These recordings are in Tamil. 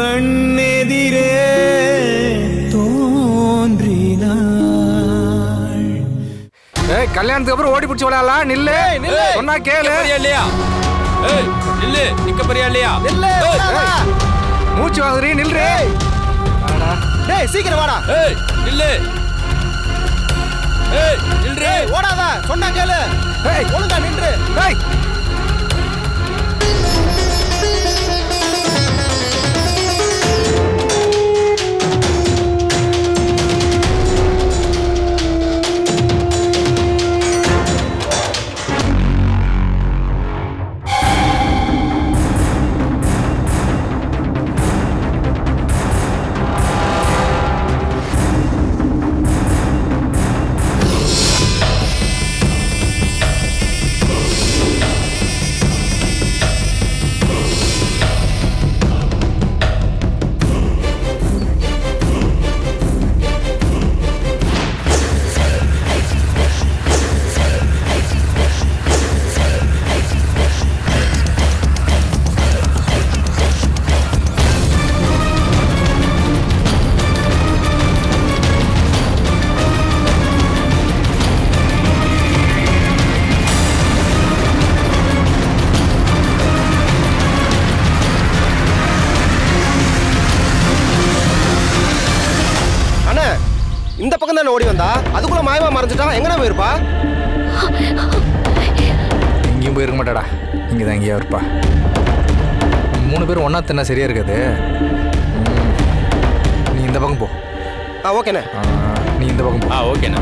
கண்ணெதிரே தோன்றினாள் ஏய் கல்யாணத்துக்கு அப்புறம் ஓடி பிடிச்சி விளையாடலாம் நில்லு சொன்னா கேளு இல்லையா ஏய் நில்லு நிக்க போறியா இல்லையா ஏய், மூச்சு வாங்குறீ நில்றே டேய் சீக்கிரம் வாடா ஏய் நில்லு ஏய் நில்றே டேய் ஓடாத சொன்னா கேளு ஏய் ஒழுங்கா நின்று ஏய் அண்ணா இந்த பக்கம் தானே ஓடி வந்தா அதுக்குள்ள மாயமா மறைஞ்சிட்டா எங்கண்ணா போயிருப்பா எங்கேயும் போயிருக்க மாட்டாடா இங்கே தான் எங்கேயா இருப்பா மூணு பேரும் ஒன்றா தின்னா சரியா இருக்காது ம், நீ இந்த பக்கம் போ ஆ ஓகேண்ணே ஆ, நீ இந்த பக்கம் போ ஆ ஓகேண்ணா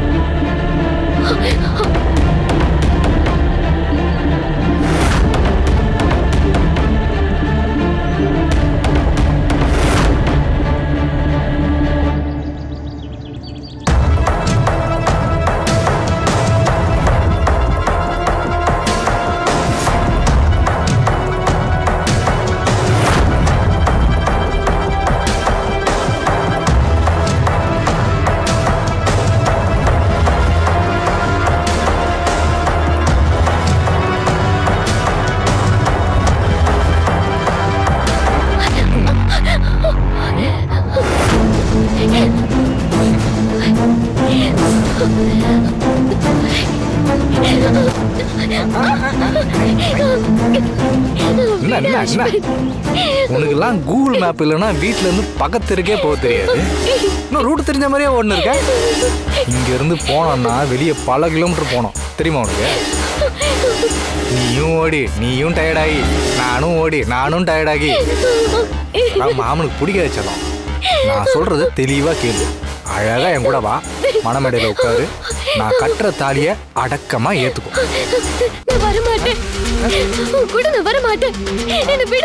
என்ன என்ன என்ன உனக்கெல்லாம் கூகுள் மேப் இல்லைன்னா வீட்ல இருந்து பக்கத்திற்கே போக தெரியாது இன்னும் ரூட் தெரிஞ்ச மாதிரியே ஒன்று இருக்க இங்க இருந்து போனோம்னா வெளியே பல கிலோமீட்டர் போனோம் தெரியுமா உனக்கு நீயும் ஓடி நீயும் டயர்டாகி நானும் ஓடி நானும் டயர்டாகி அதான் மாமனுக்கு பிடிக்க வச்சலாம் நான் சொல்றது தெளிவா கேளு அழகா என் கூட வா மணமேடையில உட்காரு நான் கட்டுற தாலிய அடக்கமா ஏத்துக்கோ நான் வர மாட்டேன் உன் கூட நான் வர மாட்டேன் என்ன விடு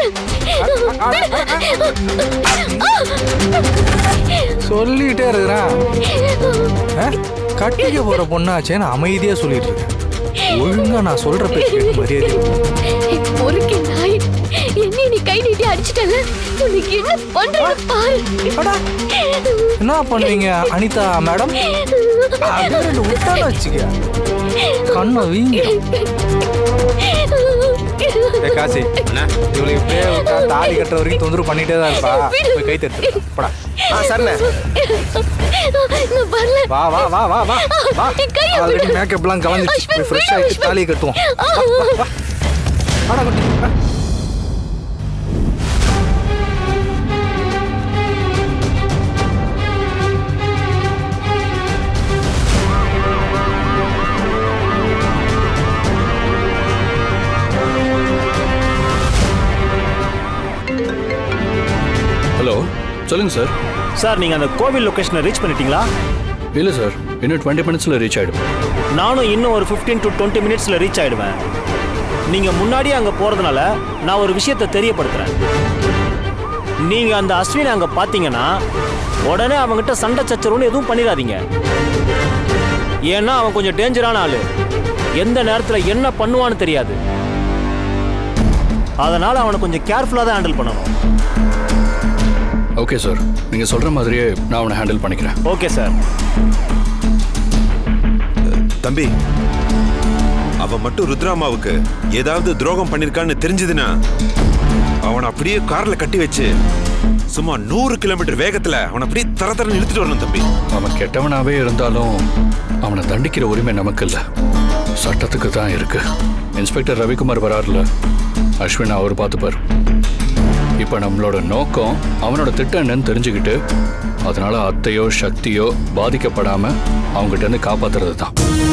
சொல்லிட்டே இருக்கிறான் ஆ? கட்டிக்க போற பொண்ணாச்சேன்னு அமைதியா சொல்லிட்டு இருக்கேன் ஒழுங்கா நான் சொல்ற பேச்சு மரியாதை பொறுக்கி நாய் என்ன நீ கை நீட்டி அடிச்சிட்டல உனக்கு என்ன பண்றேன்னு பாரு என்ன பண்ணுவீங்க அனிதா மேடம் அப்படியே ரெண்டு விட்டால வச்சுக்க கண்ணை வீங்க ஏ காசி இவளை இப்படியே விட்டா தாலி கட்டுற வரைக்கும் தொந்தரவு பண்ணிட்டே தான் இருப்பா போய் கை தட்டு போடா ஆ சரிண்ணே நான் வரல வா வா வா வா வா வா என் கையை ஆல்ரெடி விடு. மேக்கப்லாம் கலந்துச்சு அஸ்வின், போய் ஃப்ரெஷ் விடு, ஆகிட்டு அஸ்வின். தாலியை கட்டுவோம் வாடா குட்டி வா. ஹலோ சொல்லுங்க சார் சார் நீங்கள் அந்த கோவில் லொக்கேஷனை ரீச் பண்ணிட்டீங்களா இல்லை சார் இன்னும் டுவெண்ட்டி மினிட்ஸில் ரீச் ஆகிடும் நானும் இன்னும் ஒரு 15 டு டுவெண்ட்டி மினிட்ஸில் ரீச் ஆயிடுவேன் நீங்கள் முன்னாடியே அங்கே போகிறதுனால நான் ஒரு விஷயத்தை தெரியப்படுத்துகிறேன் நீங்கள் அந்த அஸ்வினை அங்கே பார்த்தீங்கன்னா உடனே அவங்ககிட்ட சண்டை சச்சரவுன்னு எதுவும் பண்ணிடாதீங்க ஏன்னா அவன் கொஞ்சம் டேஞ்சரான ஆளு எந்த நேரத்தில் என்ன பண்ணுவான்னு தெரியாது அதனால் அவனை கொஞ்சம் கேர்ஃபுல்லாக தான் ஹேண்டில் பண்ணணும் ஓகே சார் நீங்கள் சொல்கிற மாதிரியே நான் அவனை ஹேண்டில் பண்ணிக்கிறேன் ஓகே சார் தம்பி அவன் மட்டும் ருத்ராமாவுக்கு ஏதாவது துரோகம் பண்ணிருக்கான்னு தெரிஞ்சதுன்னா அவனை அப்படியே கார்ல கட்டி வச்சு சும்மா நூறு கிலோமீட்டர் வேகத்துல அவனை அப்படியே தர தரன்னு இழுத்துட்டு வரணும் தம்பி அவன் கெட்டவனாவே இருந்தாலும் அவனை தண்டிக்கிற உரிமை நமக்கு இல்ல சட்டத்துக்கு தான் இருக்கு இன்ஸ்பெக்டர் ரவிக்குமார் வராருல அஸ்வின் அவர் பார்த்துப்பார் இப்போ நம்மளோட நோக்கம் அவனோட திட்டம் என்னன்னு தெரிஞ்சுக்கிட்டு அதனால அத்தையோ சக்தியோ பாதிக்கப்படாம அவங்ககிட்ட இருந்து காப்பாத்துறது தான்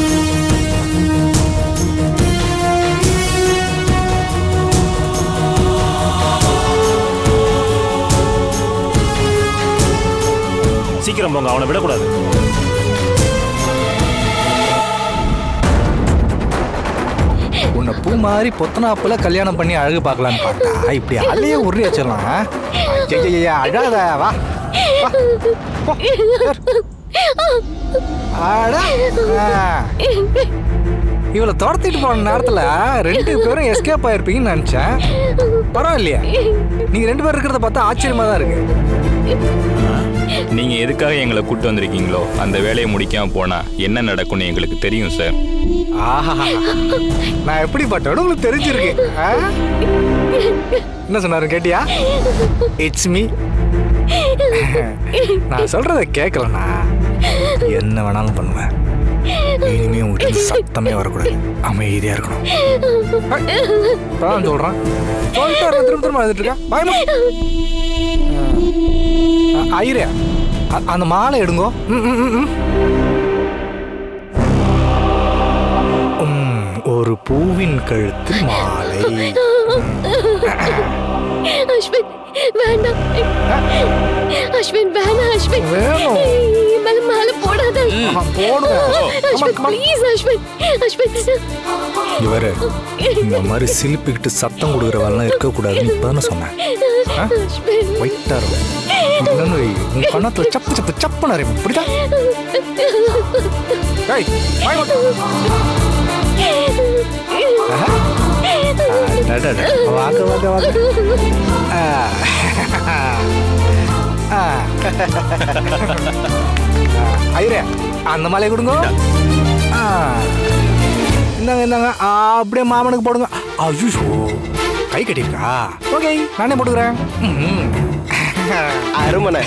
சீக்கிரம் போங்க அவனை விடக்கூடாது உன்னை பூ மாதிரி பொத்தனாப்புல கல்யாணம் பண்ணி அழகு பார்க்கலான்னு பார்த்தா இப்படி அலையே உருளி வச்சிடலாம் ஐயா அழாத வா வா. போ. ஏறு. அட. ஆ. இவளை துரத்திட்டு போன நேரத்துல ரெண்டு பேரும் எஸ்கேப் ஆயிருப்பீங்கன்னு நினைச்சேன் பரவாயில்லையா நீங்க ரெண்டு பேரும் இருக்கிறத பார்த்தா ஆச்சரியமா தான் இருக்கு நீங்க எதுக்காக எங்களை கூட்டு வந்திருக்கீங்களோ அந்த வேலையை முடிக்காம போனா என்ன நடக்கும்னு எங்களுக்கு தெரியும் சார் ஆஹா நான் எப்படிப்பட்டவனு உங்களுக்கு தெரிஞ்சிருக்கு ஆ? என்ன சொன்னாரு கேட்டியா இட்ஸ் மீ நான் சொல்றத கேட்கலண்ணா என்ன வேணாலும் பண்ணுவேன் இனிமே உங்ககிட்ட இருந்து சத்தமே வரக்கூடாது அமைதியா இருக்கணும் ஐ, இப்பதான் சொல்றேன் சொல்லிட்டு வரேன், திரும்ப திரும்ப எழுதிட்டு இருக்கேன் பயமா ஐயரே அ- அந்த மாலை எடுங்கோ ம், ம், ம், ம். உம், ஒரு பூவின் கழுத்தில் மாலை அஸ்வின் வேண்டாம் அஸ்வின் வேணாம் அஸ்வின் வேணும். என் மேல மாலை போடாத ஆ, போடுவேன் அஸ்வின் ப்ளீஸ் அஸ்வின் அஸ்வின் இவரு இந்த மாதிரி சிலிப்பிக்கிட்டு சத்தம் கொடுக்குறவெல்லாம் இருக்கக்கூடாதுன்னு இப்பதானே சொன்னேன் ஆ? அஸ்வின் ஒயிட்டா இருக்கும் இல்லைன்னு வை, உன் கண்ணத்துல சப்பு சப்பு சப்பு நிறையும் புரியுதா ஏய், வாய் மட்டும். ஆஹா. அடடட. வாங்க வாங்க வாங்க ஆ. ஆ. ஐயரே அந்த மாலையை கொடுங்க ஆ. இந்தாங்க இந்தாங்க ஆ, அப்படியே மாமனுக்கு போடுங்க ஐயோ கை கட்டியிருக்கா ஓகே நானே போட்டுக்கிறேன் ம்ம். அருமனை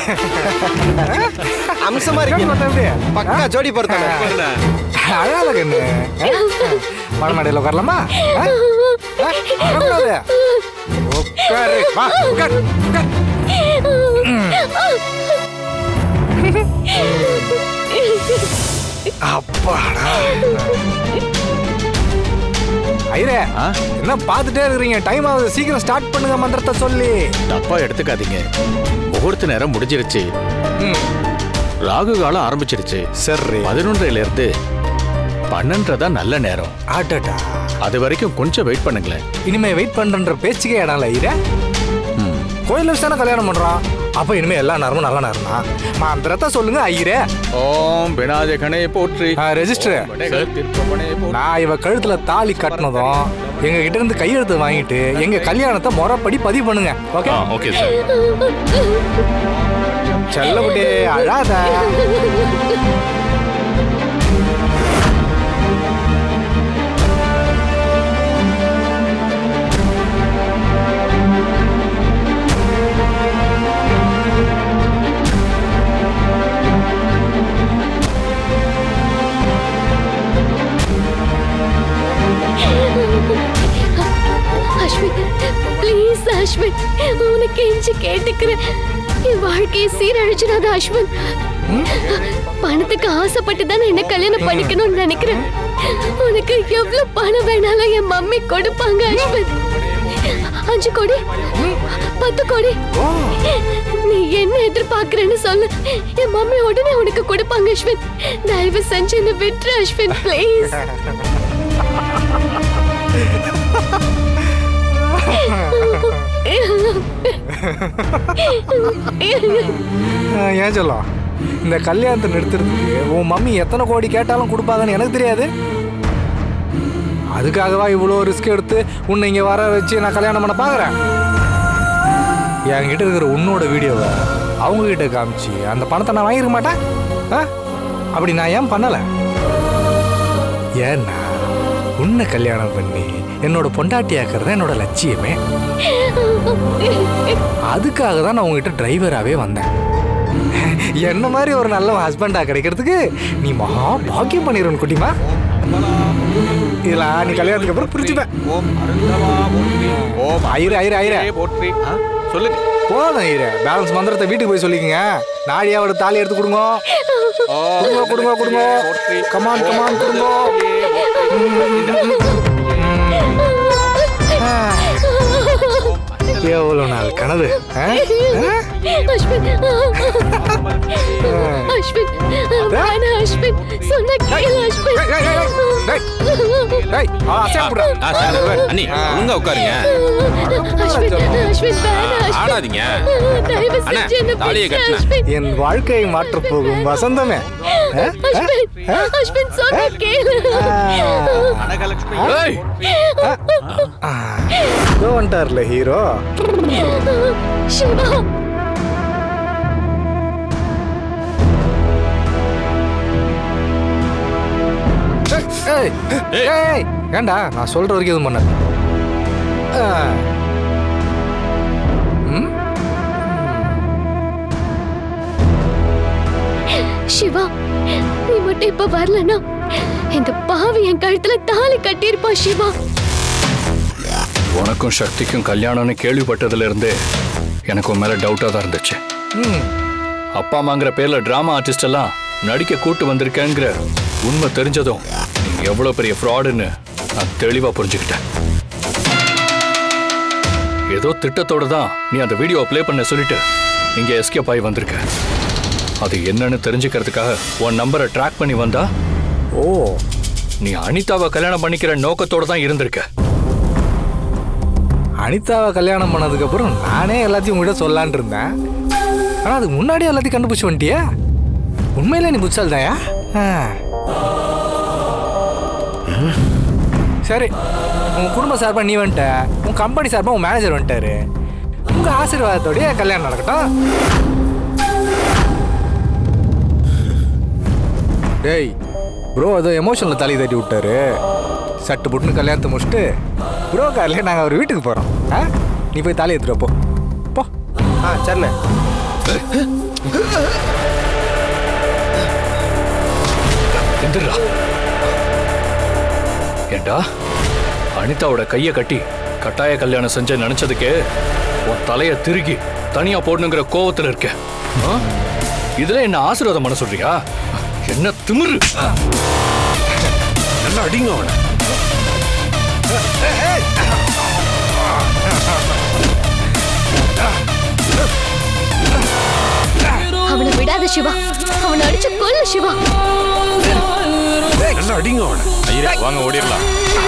அம்சமா எப்படி? இருக்கு பக்கா ஜோடி பொறுத்தானே அழாத கண்ணு மணமடையில் உட்காரலாமா ஆ? ஆ? அழக்கூடாது. உட்காரு வா உட்கார் உட்கார் அப்பாடா ஐயரே என்ன பார்த்துட்டே இருக்கிறீங்க டைம் ஆகுது சீக்கிரம் ஸ்டார்ட் பண்ணுங்க மந்திரத்தை சொல்லி தப்பா எடுத்துக்காதீங்க முகூர்த்த நேரம் முடிஞ்சிருச்சு ம், ராகு காலம் ஆரம்பிச்சிருச்சு சரி பதினொன்றையில இருந்து பன்னெண்டரை தான் நல்ல நேரம் ஆட்டா அது வரைக்கும் கொஞ்சம் வெயிட் பண்ணுங்களேன் இனிமே வெயிட் பண்றன்ற பேச்சுக்கே இடம் இல்லை ஐயரே ம். கோயில் வச்சு தானே கல்யாணம் பண்றான் அப்ப இனிமே எல்லா நேரமும் நல்ல நேரம் தான் மந்திரத்தை சொல்லுங்க ஐயரே ஓம் விநாயகனே போற்றி ஆ, ரெஜிஸ்டர். ஓம் வடகல் திருப்பவனே போற்றி. நான் இவ கழுத்துல தாலி கட்டினதும் எங்க கிட்ட இருந்து கையெழுத்து வாங்கிட்டு எங்க கல்யாணத்தை முறைப்படி பதிவு பண்ணுங்க ஓகே ஆ ஓகே சார் செல்லக்குட்டி அழாத அஸ்வின் ப்ளீஸ் அஸ்வின் உனக்கு எஞ்சி கேட்டுக்கிறேன் என் வாழ்க்கையை சீரழிச்சிடாத அஸ்வின் பணத்துக்கு ஆசைப்பட்டு தான் என்ன கல்யாணம் பண்ணிக்கணும்னு நினைக்கிறேன் உனக்கு எவ்வளவு பணம் வேணாலும் என் மம்மி கொடுப்பாங்க அஸ்வின் அஞ்சு கோடி பத்து கோடி நீ என்ன எதிர்பார்க்கறேன்னு சொல்லு என் மம்மி உடனே உனக்கு கொடுப்பாங்க அஸ்வின் தயவு செஞ்சு என்ன விட்டுரு அஸ்வின் ப்ளீஸ் ஆ, ஏன் சொல்லும் இந்த கல்யாணத்தை நிறுத்துறதுக்கு உன் மம்மி எத்தனை கோடி கேட்டாலும் கொடுப்பாங்கன்னு எனக்கு தெரியாது அதுக்காகவா இவ்வளோ ரிஸ்க் எடுத்து உன்னை இங்கே வர வச்சு நான் கல்யாணம் பண்ண பார்க்குறேன் என்கிட்ட இருக்கிற உன்னோட வீடியோவை அவங்க கிட்ட காமிச்சு அந்த பணத்தை நான் வாங்கிருக்க மாட்டேன் ஆ அப்படி நான் ஏன் பண்ணலை ஏன்னா உன்னை கல்யாணம் பண்ணி என்னோட பொண்டாட்டி ஆக்கிறது என்னோட லட்சியமே அதுக்காக தான் நான் உங்ககிட்ட டிரைவராகவே வந்தேன் என்ன மாதிரி ஒரு நல்ல ஹஸ்பண்டா கிடைக்கிறதுக்கு நீ மகா பாக்கியம் பண்ணிடுவன் குட்டிமா இதெல்லாம் நீ கல்யாணத்துக்கு அப்புறம் புரிஞ்சுப்பேன் ஓம் அருந்தவா போற்றி ஓம் ஐயரு ஐயரு ஐயரு போற்றி ஆ, சொல்லுங்க போதும் ஐயரு பேலன்ஸ் மந்திரத்தை வீட்டுக்கு போய் சொல்லிக்கங்க நாடியாவோட தாலி எடுத்து கொடுங்க கொடுங்க கொடுங்க கொடுங்க கமான் கமான் கொடுங்க எவ்வளோ நாள் கனவு ஆ? அஸ்வின் அஸ்வின் வேணாம் அஸ்வின் சொன்ன கேளு அஸ்வின் ஏய், ஏய், ஏய், டேய். டேய், அவன் அசையாம விட்றா. ஆ, சார், அண்ணி ஒழுங்கா உட்காருங்க அஸ்வின் அஸ்வின் வேணாம் அஸ்வின் ஆடாதீங்க தயவு அண்ணா, செஞ்சு என்ன தாலியை பிடிச்ச கட்டுன. அஸ்வின் என் வாழ்க்கையை மாற்றப் போகும் வசந்தமே ஆ? ஆ? அஸ்வின் ஆ? அஸ்வின் சொன்ன கேளு அனகலட்சுமி ஏய் ஆ. இதோ வந்துட்டார்ல ஹீரோ சிவா ஏய், ஏய், ஏய், ஏன்டா நான் சொல்ற வரைக்கும் எதுவும் பண்ணாது ஆ. ம்? சிவா நீ மட்டும் இப்ப வரலனா இந்த பாவி என் கழுத்துல தாலி கட்டியிருப்பா சிவா உனக்கும் சக்திக்கும் கல்யாணம்னு கேள்விப்பட்டதுல இருந்தே எனக்கு உன் மேல டவுட்டா தான் இருந்துச்சு ம். அப்பா அம்மாங்கிற பேர்ல டிராமா ஆர்டிஸ்ட் எல்லாம் நடிக்க கூட்டு வந்திருக்கேங்கிற உண்மை தெரிஞ்சதும் நீ எவ்வளவு பெரிய ஃப்ராடுன்னு நான் தெளிவா புரிஞ்சுக்கிட்டேன் ஏதோ திட்டத்தோட தான் நீ அந்த வீடியோ ப்ளே பண்ண சொல்லிட்டு இங்க எஸ்கேப் ஆகி வந்திருக்க அது என்னன்னு தெரிஞ்சுக்கிறதுக்காக உன் நம்பரை ட்ராக் பண்ணி வந்தா ஓ நீ அனிதாவை கல்யாணம் பண்ணிக்கிற நோக்கத்தோட தான் இருந்திருக்க அனிதாவை கல்யாணம் பண்ணதுக்கு அப்புறம் நானே எல்லாத்தையும் உங்ககிட்ட சொல்லலான் இருந்தேன் ஆனா அதுக்கு முன்னாடியே எல்லாத்தையும் கண்டுபிடிச்சு வந்துட்டியா உண்மையில நீ புத்தால் தாயா சரி உன் குடும்ப சார்பா நீ வந்துட்ட உன் கம்பெனி சார்பா உன் மேனேஜர் வந்துட்டாரு உங்க ஆசீர்வாதத்தோடய கல்யாணம் நடக்கட்டும் டேய் ப்ரோ ஏதோ எமோஷனில் தலை தட்டி விட்டாரு சட்டு புட்டுன்னு கல்யாணத்தை முடிச்சுட்டு ப்ரோ கார்லேயே நாங்கள் அவர் வீட்டுக்கு போகிறோம் ஆ நீ போய் தாலி எடுத்துட்டு வா, போ போ ஆ சரிண்ணே எந்திரா ஏண்டா அனிதாவோட கையை கட்டி கட்டாய கல்யாணம் செஞ்ச நினைச்சதுக்கே உன் தலைய திருகி தனியா போடணுங்கிற கோவத்துல இருக்க ஆ? இதுல என்ன ஆசீர்வாதம் பண்ண சொல்றியா என்ன திமிரு நல்லா அடிங்க அவனை அவனை விடாத சிவா அவனை அடிச்சு கொல்லு சிவா நல்லா அடிங்க அவனை ஐயரே வாங்க ஓடிடலாம்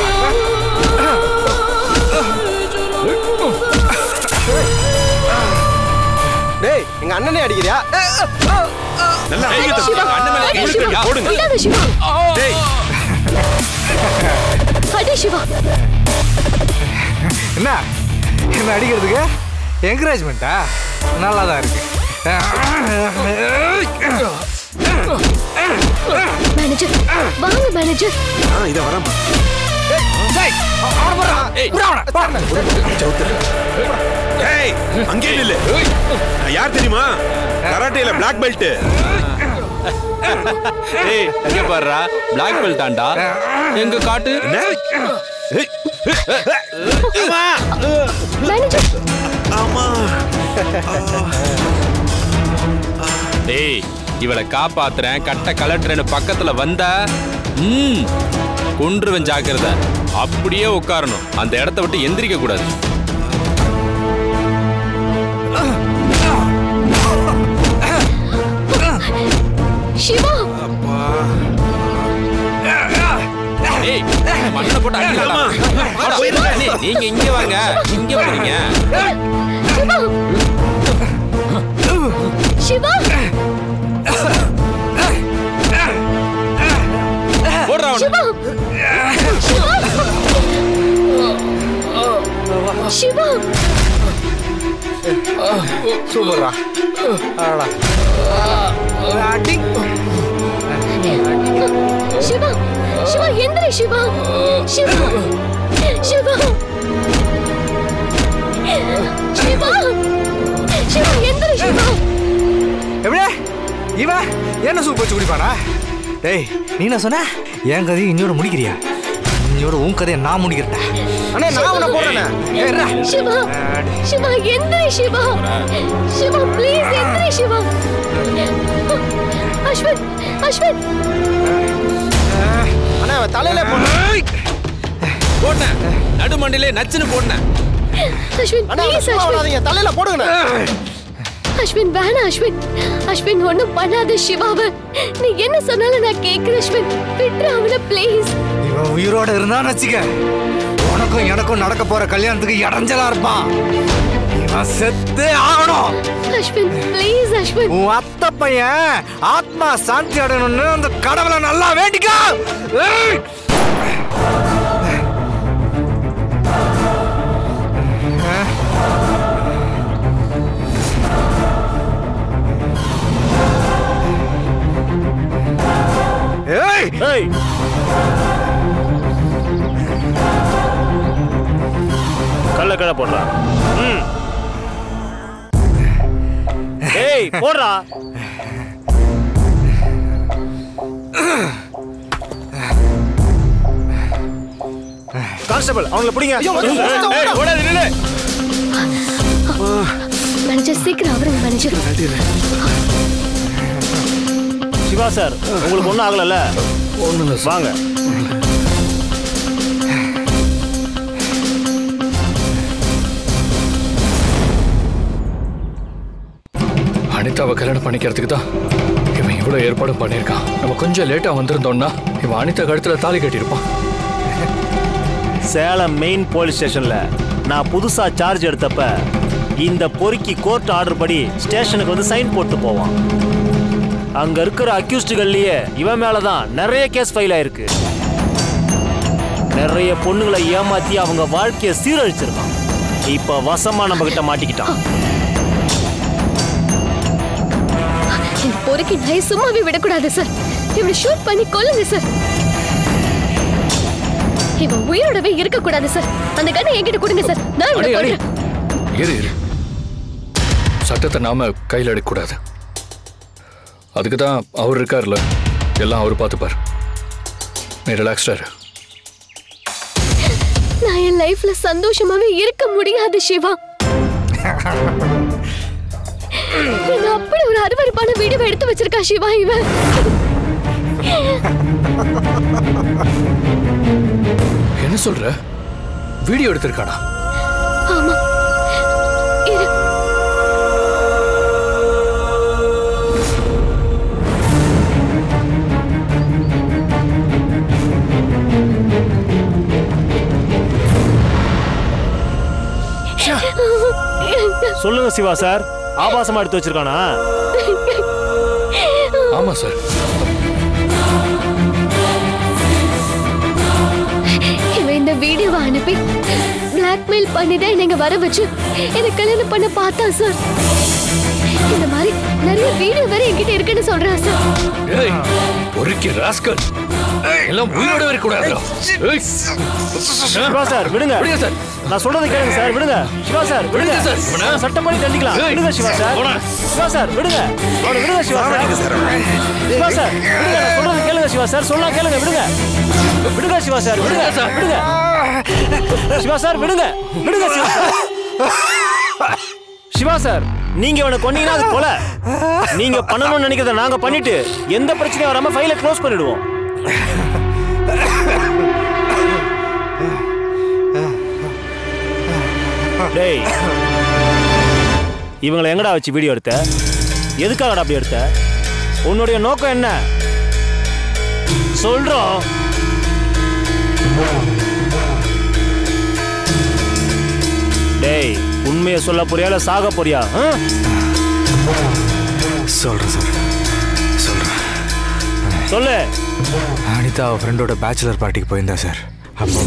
டேய் எங்க அண்ணனே அடிக்கிறியா நல்லா அடிங்க தம்பி. சிவா அண்ணன் மேல அடி கை சிவா வைக்காதீங்க. போடுங்க விடாத சிவா டேய் அடி சிவா என்ன என்ன அடிக்கிறதுக்கு என்கரேஜ்மெண்ட்டா நல்லா தான் இருக்கு மேனேஜர் வாங்க மேனேஜர் ஆ இத வரேன் ஏய் அங்கே நில்லு நான் யார் தெரியுமா கராட்டேல பிளாக் பெல்ட் ஏய் இங்க பாருடா பிளாக் பெல்ட் தான்டா எங்க காட்டு என்ன ஏய், அம்மா மேனேஜர் ஆமா டேய் இவளை காப்பாத்துறேன் கட்ட கலட்டுறேன்னு பக்கத்துல வந்த ம் கொன்றுவன் ஜாக்கிரதை அப்படியே உட்காரணும் அந்த இடத்த விட்டு எந்திரிக்க கூடாது சிவா ஏய் மண்ணை போட்டு அடிக்கலாமா போயிருங்க. நீங்க இங்க வாங்க இங்க போறீங்க சிவா போடுறா அவனை. சிவா சிவா சிவா சூப்பரா அடடா. அடி சிவா சிவா எந்திரி சிவா சிவா சிவா சிவா சிவா எந்திரி சிவா எப்படியே இவன் என்ன சூப் வச்சு குடிப்பானா டேய் நீ என்ன சொன்ன என் கதையை இன்னொரு முடிக்கிறியா இன்னொரு உன் கதையை நான் முடிக்கிறேன் அண்ணே நான் உன்னை போடுறேண்ணே ஏறா சிவா சிவா எந்திரி சிவா சிவா ப்ளீஸ் எந்திரி சிவா அஸ்வத் அஸ்வத் அண்ணா அவன் தலையில போடுறேன் போட்டேன் நடுமண்டிலே நச்சுன்னு போட்டேன் அஸ்வின் அண்ணா அவனை ப்ளீஸ் சும்மா அஸ்வின் விடாதீங்க தலையில போடுங்கண்ணே அஸ்வின் வேணாம் அஸ்வின் அஸ்வின் ஒண்ணும் பண்ணாத சிவாவ நீ என்ன சொன்னாலும் நான் கேக்குறேன் அஸ்வின் விட்டுரு அவனை ப்ளீஸ் இவன் உயிரோட இருந்தான்னு வச்சுக்க உனக்கும் எனக்கும் நடக்க போற கல்யாணத்துக்கு இடைஞ்சலா இருப்பான் இவன் செத்தே ஆகணும் அஸ்வின் ப்ளீஸ் அஸ்வின் உன் அத்தை பையன் ஆத்மா சாந்தி அடையணும்னு அந்த கடவுளை நல்லா வேண்டிக்கோ ஏய்! ஏய் ஏய் கல்ல கடை போடுறா ம் ஏய் போடுறா கான்ஸ்டபிள் அவங்கள பிடிங்க ஏய், ஓடாத, நில்லு. மேனேஜர் சீக்கிரம் அவருங்க மேனேஜர் சிவா சார் உங்களுக்கு ஒன்றும் ஆகலல்ல ஒன்றும் இல்லை வாங்க அனிதாவை கல்யாணம் பண்ணிக்கிறதுக்கு தான் இவன் இவ்வளோ ஏற்பாடும் பண்ணியிருக்கான் நம்ம கொஞ்சம் லேட்டாக வந்திருந்தோம்னா இவன் அனிதா கழுத்தில் தாலி கட்டியிருப்பான் சேலம் மெயின் போலீஸ் ஸ்டேஷன்ல நான் புதுசா சார்ஜ் எடுத்தப்ப இந்த பொறுக்கி கோர்ட் ஆர்டர் படி ஸ்டேஷனுக்கு வந்து சைன் போட்டு போவான் அங்க இருக்கிற அக்யூஸ்டுகள்லயே இவன் மேல தான் நிறைய கேஸ் ஃபைல் ஆயிருக்கு நிறைய பொண்ணுங்களை ஏமாத்தி அவங்க வாழ்க்கைய சீரழிச்சிருக்கான் இப்ப வசமா நம்ம கிட்ட மாட்டிக்கிட்டான் இந்த பொறுக்கி நாயை சும்மாவே விடக்கூடாது சார் இவனை ஷூட் பண்ணி கொல்லுங்க சார் இவன் உயிரோடவே இருக்க கூடாது சார் அந்த கண்ணை என்கிட்ட கொடுங்க சார் நான் இவனை அடி, அடி. கொல்றேன் இரு இரு சட்டத்தை நாம கையில் எடுக்கக்கூடாது அதுக்கு தான் அவர் இருக்கார்ல எல்லாம் அவர் பார்த்துப்பார் நீ ரிலாக்ஸ்டா இரு நான் என் லைஃப்ல சந்தோஷமாவே இருக்க முடியாது சிவா இவன் அப்படி ஒரு அருவருப்பான வீடியோ எடுத்து வச்சிருக்கா சிவா இவன் என்ன சொல்ற வீடியோ எடுத்திருக்கானா ஆமா இரு சொல்லுங்க சிவா சார் ஆபாசமா எடுத்து வச்சிருக்கானா ஆமா சார் இவன் இந்த வீடியோவை அனுப்பி பிளாக்மெயில் பண்ணி தான் என்னை இங்க வர வச்சு என்னை கல்யாணம் பண்ண பார்த்தா சார் இந்த மாதிரி நிறைய வீடியோ வேற என்கிட்ட இருக்குன்னு சொல்றான் சார் ஏய் பொறுக்கி ராஸ்கல் எல்லாம் உயிரோட இருக்கக்கூடாது ஏய். சிவா சார் விடுங்க விடுங்க சார். நான் சொல்றதை கேளுங்க சார் விடுங்க சிவா சார் விடுங்க விடுங்க சார். இவனை. நான் சட்டப்படி தண்டிக்கலாம் ஏய். விடுங்க சிவா சார் போடா. சிவா சார் விடுங்க அவனை விடுங்க சிவா சார் சிவா சார் விடுங்க நான் சொல்றதை கேளுங்க சிவா சார் சொன்னா கேளுங்க விடுங்க விடுங்க சிவா சார் விடுங்க சார் விடுங்க சிவா சார் விடுங்க விடுங்க சிவா சார் சிவா சார் நீங்க இவனை கொன்னீங்கன்னா அது கொலை நீங்க பண்ணணும்னு நினைக்கிறத நாங்க பண்ணிட்டு எந்த பிரச்சனையும் வராம ஃபைலை க்ளோஸ் பண்ணிடுவோம் டேய் இவங்களை எங்கடா வச்சு வீடியோ எடுத்த எதுக்காகடா அப்படி எடுத்த உன்னுடைய நோக்கம் என்ன சொல்றோம் டேய் உண்மையை சொல்ல போறியா இல்ல சாக போறியா ஆ? சொல்கிறேன் சார் சொல்கிறேன் சொல்லு அனிதா அவள் ஃப்ரெண்டோட பேச்சுலர் பார்ட்டிக்கு போயிருந்தா சார் அப்போ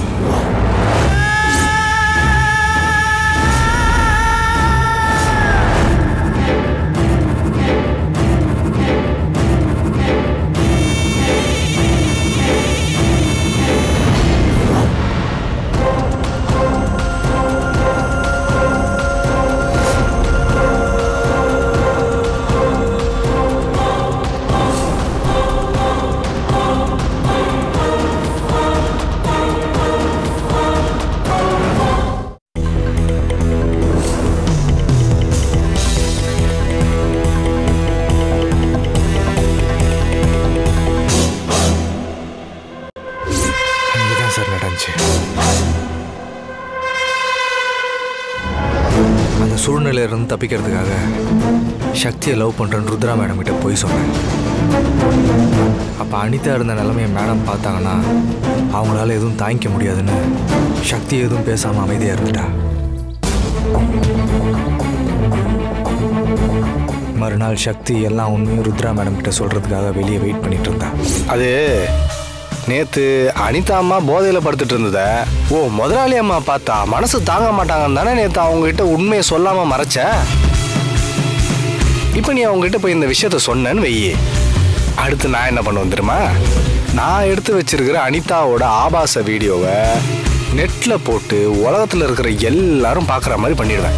அந்த சூழ்நிலையிலிருந்து தப்பிக்கிறதுக்காக சக்தியை லவ் பண்ணுறேன்னு ருத்ரா மேடம் கிட்ட போய் சொன்னேன் அப்போ அனிதா இருந்த நிலைமையை மேடம் பார்த்தாங்கன்னா அவங்களால எதுவும் தாங்கிக்க முடியாதுன்னு சக்தி எதுவும் பேசாமல் அமைதியாக இருந்துட்டா மறுநாள் சக்தி எல்லாம் உண்மையும் ருத்ரா மேடம் கிட்ட சொல்கிறதுக்காக வெளியே வெயிட் பண்ணிட்டு இருந்தா அது நேத்து அனிதா அம்மா போதையில படுத்துட்டு இருந்தத ஓ முதலாளி அம்மா பார்த்தா மனசு தாங்க மாட்டாங்கன்னு தானே நேத்து அவங்க கிட்ட உண்மையை சொல்லாம மறைச்ச இப்போ நீ அவங்க கிட்ட போய் இந்த விஷயத்த சொன்னேன்னு வெயி அடுத்து நான் என்ன பண்ணுவேன் தெரியுமா நான் எடுத்து வச்சிருக்கிற அனிதாவோட ஆபாச வீடியோவை நெட்ல போட்டு உலகத்துல இருக்கிற எல்லாரும் பார்க்குற மாதிரி பண்ணிடுவேன்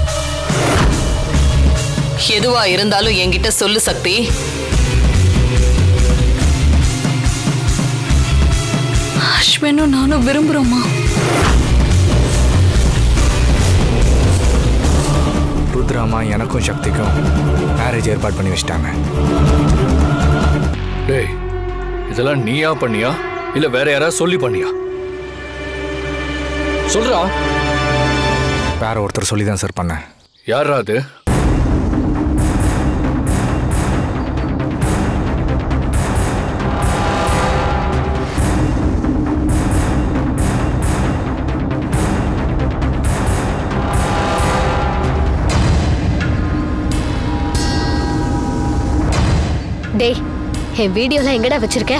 எதுவா இருந்தாலும் என்கிட்ட சொல்லு சக்தி அஸ்வினும் நானும் விரும்புறோமா ருத்ராமா எனக்கும் சக்திக்கும் மேரேஜ் ஏற்பாடு பண்ணி வச்சிட்டாங்க டேய் இதெல்லாம் நீயா பண்ணியா இல்ல வேற யாராவது சொல்லி பண்ணியா சொல்றா வேற ஒருத்தர் சொல்லி தான் சார் பண்ணேன் யாரா அது டேய் என் வீடியோலாம் எங்கடா வச்சிருக்க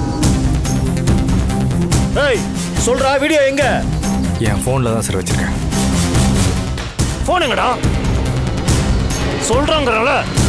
ஏய் சொல்றா வீடியோ எங்க என் ஃபோனில் தான் சார் வச்சுருக்கேன் போன் எங்கடா சொல்றாங்கறல